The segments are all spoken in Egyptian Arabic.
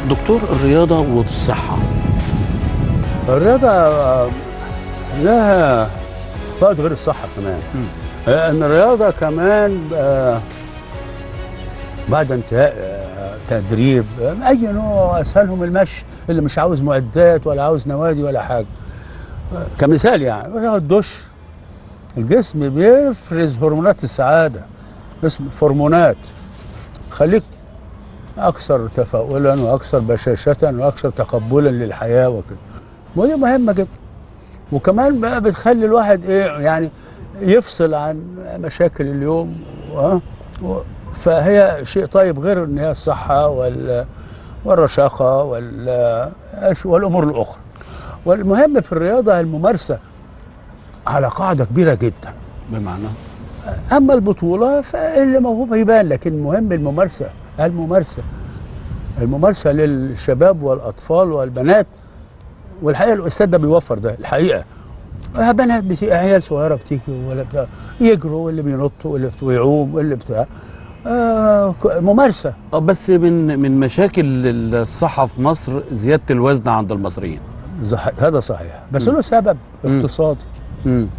دكتور الرياضه والصحه الرياضة آه، لها فوائد غير الصحة كمان آه، ان الرياضة كمان آه، بعد انتهاء آه، تدريب آه، اي نوع اسهلهم المشي اللي مش عاوز معدات ولا عاوز نوادي ولا حاجة آه، كمثال يعني ياخد الدش الجسم بيفرز هرمونات السعادة اسمه هرمونات خليك اكثر تفاؤلا واكثر بشاشه واكثر تقبلا للحياه وكده ودي مهمه جدا وكمان بقى بتخلي الواحد ايه يعني يفصل عن مشاكل اليوم و... و... فهي شيء طيب غير ان هي الصحه وال... والرشاقه وال... والامور الاخرى والمهم في الرياضه الممارسه على قاعده كبيره جدا بمعنى اما البطوله فاللي موهوب يبان لكن المهم الممارسه الممارسه الممارسه للشباب والاطفال والبنات والحقيقه الاستاذ ده بيوفر ده الحقيقه بنات بتيجي عيال صغيره بتيجي ولا بتاع يجروا واللي بينطوا واللي بت- ويعوم واللي بتاع آه ك- ممارسه اه بس من من مشاكل الصحه في مصر زياده الوزن عند المصريين صح- هذا صحيح بس مم. له سبب مم. اقتصادي امم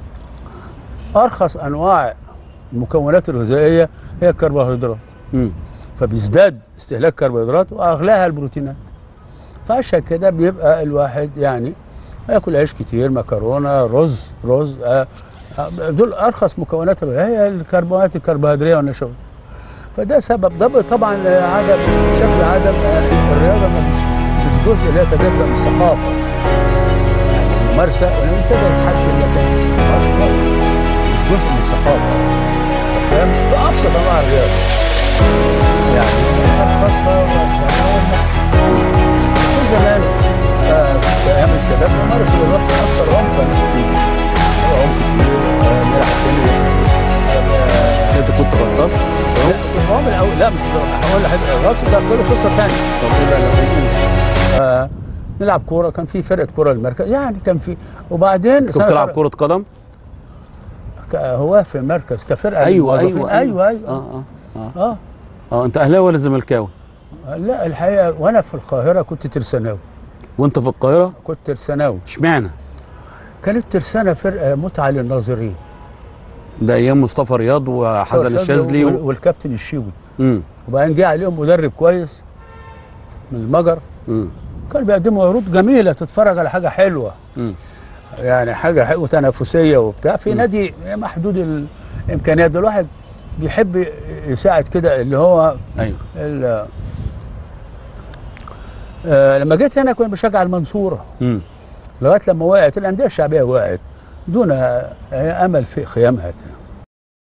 ارخص انواع المكونات الغذائيه هي الكربوهيدرات امم فبيزداد استهلاك كربوهيدرات واغلاها البروتينات فعشان كده بيبقى الواحد يعني ياكل عيش كتير مكرونه رز رز آه آه، دول ارخص مكونات الغذاء هي الكربوهيدرات الكربوهيدريه والنشويات فده سبب ده طبعا آه، عدم بشكل عدم آه، الرياضه ما مش مش جزء لا يتجزا من الثقافه يعني الممارسه ولو ابتدى يتحسن لكن مش مش جزء من الثقافه فاهم؟ بابسط انواع الرياضه يعني ارخصها واسعارها والنفس في زمان آه، في ايام الشباب ممارسه الرياضه اكثر عنفا عنف كتير آه، نلعب تنس آه، انت كنت غطاس لا النظام الاول لا مش هقول لحضرتك الرقص ده كله قصه ثانيه طب ايه بقى لو نقول؟ آه، نلعب كوره كان في فرقه كوره المركز يعني كان في وبعدين كنت سنة بتلعب أر- كره قدم ك- هو في المركز كفرقه ايوه للموظفين. ايوه ايوه ايوه اه اه اه, اه آه. انت اهلاوي ولا زملكاوي لا الحقيقه وانا في القاهره كنت ترساناوي وانت في القاهره كنت ترساناوي اشمعنى كانت ترسانة فرقه متعه للناظرين ده ايام مصطفى رياض وحسن الشاذلي وال- و... والكابتن الشيوي مم. وبعدين جه عليهم مدرب كويس من المجر مم. كانوا بيقدموا عروض جميله تتفرج على حاجه حلوه مم. يعني حاجه حلوه تنافسيه وبتاع في نادي محدود الامكانيات ده الواحد بيحب يساعد كده اللي هو ايوه ال- آه لما جيت هنا كنت بشجع المنصوره مم. لغايه لما وقعت الانديه الشعبيه وقعت دون آه، امل في قيامها تاني